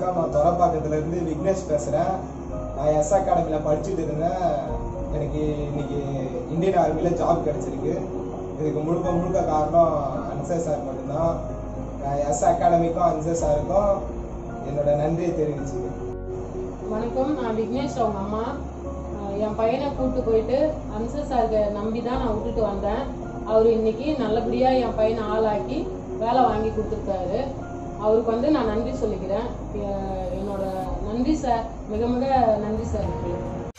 வணக்கம் நான் தொரப்பாக்கத்துலேருந்து விக்னேஷ் பேசுகிறேன் நான் எஸ் அகாடமியில் படிச்சுட்டு இருந்தேன் எனக்கு இன்னைக்கு இந்தியன் ஆர்மியில் ஜாப் கிடச்சிருக்கு இதுக்கு முழுக்க முழுக்க காரணம் அன்சர் சார் மட்டும்தான் நான் எஸ் அகாடமிக்கும் அன்சர் சாருக்கும் என்னோட நன்றியை தெரிவிச்சுக்கிறேன் வணக்கம் நான் விக்னேஷ் அவங்க அம்மா அஹ் என் பையனை கூட்டு போயிட்டு அன்சர் சாருக்கு நம்பி தான் நான் விட்டுட்டு வந்தேன் அவர் இன்னைக்கு நல்லபடியாக என் பையனை ஆளாக்கி வேலை வாங்கி கொடுத்துருக்காரு அவருக்கு வந்து நான் நன்றி சொல்லிக்கிறேன் எ- என்னோட நன்றி சார் மிக மிக நன்றி சார்